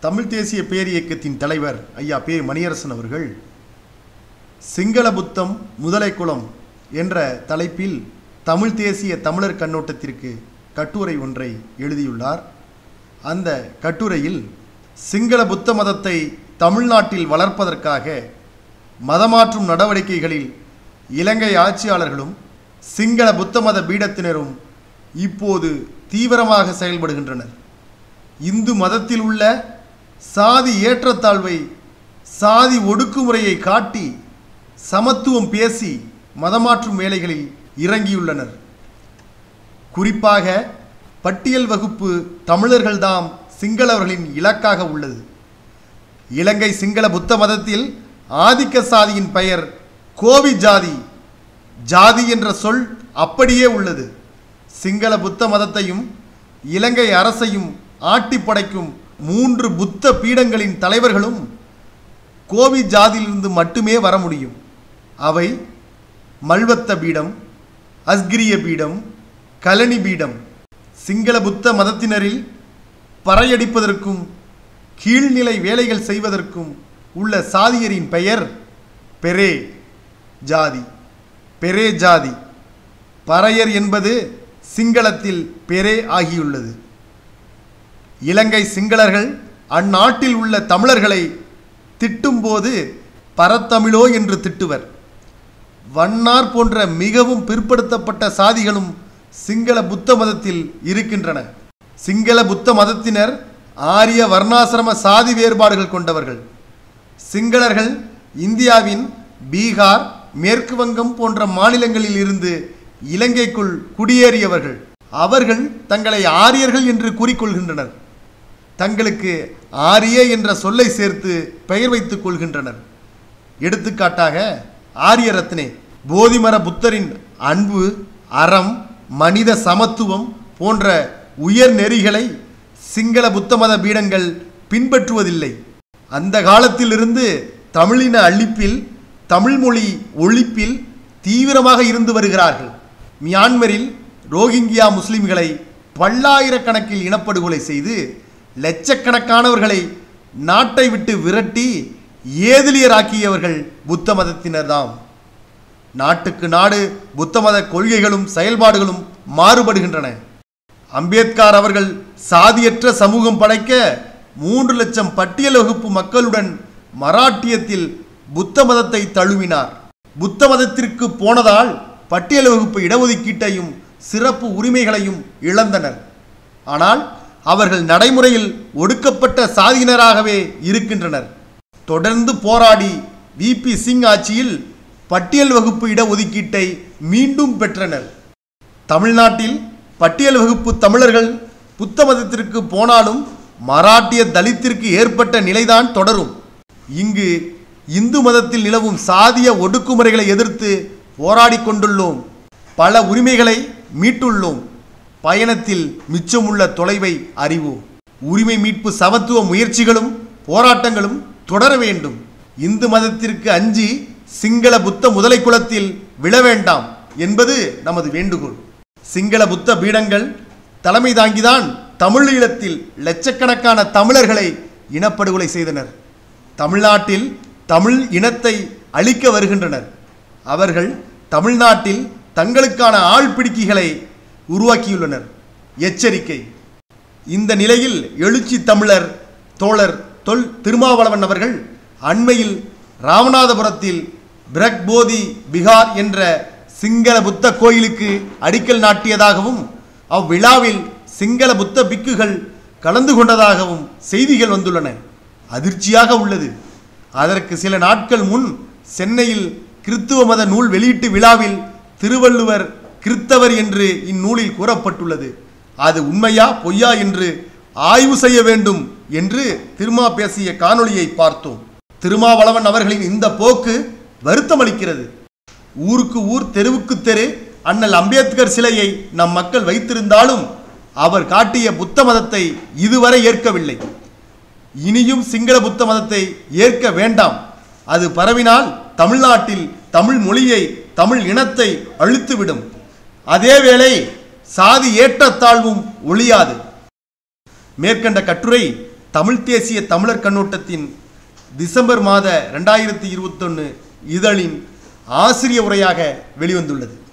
தமிழ் தேசிய பேரியக்கத்தின் தலைவர் ஐயா பே மணியரசன் அவர்கள் சிங்கள புத்தம் முதலை குலம் என்ற தலைப்பில் தமிழ் தேசிய தமிழர் கண்ணோட்டத்திற்கு கட்டுரை ஒன்றை எழுதியுள்ளார் அந்த கட்டுரையில் சிங்கள புத்த மதத்தை தமிழ்நாட்டில் வளர்ப்பதற்காக மதமாற்றும் நடவடிக்கைகளில் இலங்கை ஆட்சியாளர்களும் சிங்கள புத்த மத பீடத்தினரும் இப்போது தீவிரமாக செயல்படுகின்றனர் இந்து மதத்தில் உள்ள சாதி ஏற்றத்தாழ்வை சாதி ஒடுக்குமுறையை காட்டி சமத்துவம் பேசி மதமாற்றும் வேலைகளில் இறங்கியுள்ளனர் குறிப்பாக பட்டியல் வகுப்பு தமிழர்கள்தாம் சிங்களவர்களின் இலக்காக உள்ளது இலங்கை சிங்கள புத்த மதத்தில் ஆதிக்க சாதியின் பெயர் கோவி ஜாதி ஜாதி என்ற சொல் அப்படியே உள்ளது சிங்கள புத்த மதத்தையும் இலங்கை அரசையும் ஆட்டி படைக்கும் மூன்று புத்த பீடங்களின் தலைவர்களும் கோவி ஜாதியிலிருந்து மட்டுமே வர முடியும் அவை மல்வத்த பீடம் அஸ்கிரிய பீடம் கலனி பீடம் சிங்கள புத்த மதத்தினரில் பறையடிப்பதற்கும் கீழ்நிலை வேலைகள் செய்வதற்கும் உள்ள சாதியரின் பெயர் பெரே ஜாதி பெரே ஜாதி பறையர் என்பது சிங்களத்தில் பெரே ஆகியுள்ளது இலங்கை சிங்களர்கள் அந்நாட்டில் உள்ள தமிழர்களை திட்டும்போது பரத்தமிழோ என்று திட்டுவர் வண்ணார் போன்ற மிகவும் பிற்படுத்தப்பட்ட சாதிகளும் சிங்கள புத்த மதத்தில் இருக்கின்றன சிங்கள புத்த மதத்தினர் ஆரிய வர்ணாசிரம சாதி வேறுபாடுகள் கொண்டவர்கள் சிங்களர்கள் இந்தியாவின் பீகார் மேற்கு வங்கம் போன்ற மாநிலங்களில் இருந்து இலங்கைக்குள் குடியேறியவர்கள் அவர்கள் தங்களை ஆரியர்கள் என்று கூறிக்கொள்கின்றனர் தங்களுக்கு ஆரிய என்ற சொல்லை சேர்த்து பெயர் வைத்துக் கொள்கின்றனர் எடுத்துக்காட்டாக ஆரிய ரத்னே போதிமர புத்தரின் அன்பு அறம் மனித சமத்துவம் போன்ற உயர் நெறிகளை சிங்கள புத்த மத பீடங்கள் பின்பற்றுவதில்லை அந்த காலத்திலிருந்து தமிழின அழிப்பில் தமிழ் மொழி ஒழிப்பில் தீவிரமாக இருந்து வருகிறார்கள் மியான்மரில் ரோஹிங்கியா முஸ்லிம்களை பல்லாயிரக்கணக்கில் இனப்படுகொலை செய்து லட்சக்கணக்கானவர்களை நாட்டை விட்டு விரட்டி ஏதிலியராக்கியவர்கள் புத்த மதத்தினர்தாம் நாட்டுக்கு நாடு புத்த மத கொள்கைகளும் செயல்பாடுகளும் மாறுபடுகின்றன அம்பேத்கர் அவர்கள் சாதியற்ற சமூகம் படைக்க மூன்று லட்சம் பட்டியல் வகுப்பு மக்களுடன் மராட்டியத்தில் புத்த மதத்தை தழுவினார் புத்த மதத்திற்கு போனதால் பட்டியல் வகுப்பு இடஒதுக்கீட்டையும் சிறப்பு உரிமைகளையும் இழந்தனர் ஆனால் அவர்கள் நடைமுறையில் ஒடுக்கப்பட்ட சாதியினராகவே இருக்கின்றனர் தொடர்ந்து போராடி விபி சிங் ஆட்சியில் பட்டியல் வகுப்பு இடஒதுக்கீட்டை மீண்டும் பெற்றனர் தமிழ்நாட்டில் பட்டியல் வகுப்பு தமிழர்கள் புத்த மதத்திற்கு போனாலும் மராட்டிய தலித்திற்கு ஏற்பட்ட நிலைதான் தொடரும் இங்கு இந்து மதத்தில் நிலவும் சாதிய ஒடுக்குமுறைகளை எதிர்த்து போராடி கொண்டுள்ளோம் பல உரிமைகளை மீட்டுள்ளோம் பயணத்தில் மிச்சமுள்ள தொலைவை அறிவோம் உரிமை மீட்பு சமத்துவ முயற்சிகளும் போராட்டங்களும் தொடர வேண்டும் இந்து மதத்திற்கு அஞ்சி சிங்கள புத்த முதலை குலத்தில் விழ வேண்டாம் என்பது நமது வேண்டுகோள் சிங்கள புத்த பீடங்கள் தலைமை தாங்கிதான் தமிழீழத்தில் லட்சக்கணக்கான தமிழர்களை இனப்படுகொலை செய்தனர் தமிழ்நாட்டில் தமிழ் இனத்தை அழிக்க வருகின்றனர் அவர்கள் தமிழ்நாட்டில் தங்களுக்கான ஆள்பிடிக்கிகளை உருவாக்கியுள்ளனர் எச்சரிக்கை இந்த நிலையில் எழுச்சி தமிழர் தோழர் தொல் திருமாவளவன் அவர்கள் அண்மையில் ராமநாதபுரத்தில் பிரக்போதி பிகார் என்ற சிங்கள புத்த கோயிலுக்கு அடிக்கல் நாட்டியதாகவும் அவ்விழாவில் சிங்கள புத்த பிக்குகள் கலந்து கொண்டதாகவும் செய்திகள் வந்துள்ளன அதிர்ச்சியாக உள்ளது அதற்கு சில நாட்கள் முன் சென்னையில் கிறித்துவ மத நூல் வெளியீட்டு விழாவில் திருவள்ளுவர் கிறித்தவர் என்று இந்நூலில் கூறப்பட்டுள்ளது அது உண்மையா பொய்யா என்று ஆய்வு செய்ய வேண்டும் என்று திருமா பேசிய காணொளியை பார்த்தோம் திருமாவளவன் அவர்களின் இந்த போக்கு வருத்தமளிக்கிறது ஊருக்கு ஊர் தெருவுக்கு தெரு அண்ணல் அம்பேத்கர் சிலையை நம் மக்கள் வைத்திருந்தாலும் அவர் காட்டிய புத்த மதத்தை இதுவரை ஏற்கவில்லை இனியும் சிங்கள புத்த மதத்தை ஏற்க வேண்டாம் அது பரவினால் தமிழ்நாட்டில் தமிழ் மொழியை தமிழ் இனத்தை அழித்துவிடும் அதேவேளை சாதி ஏற்றத்தாழ்வும் ஒழியாது மேற்கண்ட கட்டுரை தமிழ் தேசிய தமிழர் கண்ணோட்டத்தின் டிசம்பர் மாத ரெண்டாயிரத்தி இருபத்தொன்று இதழின் ஆசிரிய உரையாக வெளிவந்துள்ளது